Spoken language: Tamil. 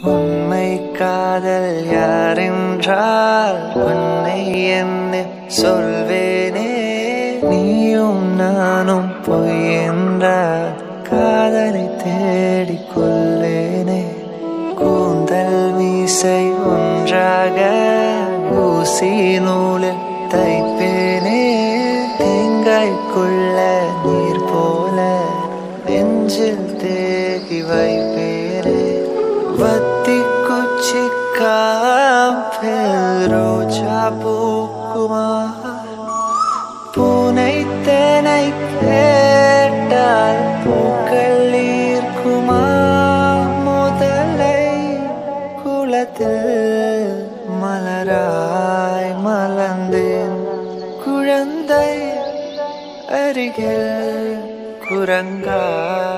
உண்மை காதல் யாரென்றால் உன்னை என்ன சொல்வேனே நீயும் நானும் பொய் என்றால் காதலை தேடிக் கொள்வேனே கூந்தல் மீசை ஒன்றாக ஊசி நூலில் தைப்பேனே தேங்காய்க்குள்ள நீர் போல நெஞ்சில் தேகி வைப்பேனே வத்தி குச்சி காப்பில் ரோஜா பூக்குமா பூனை தேனை கேட்டால் பூக்கள் ஈர்க்குமா முதலை குளத்தில் மலராய் மலர்ந்தேன் குழந்தை அருகில் குரங்காய்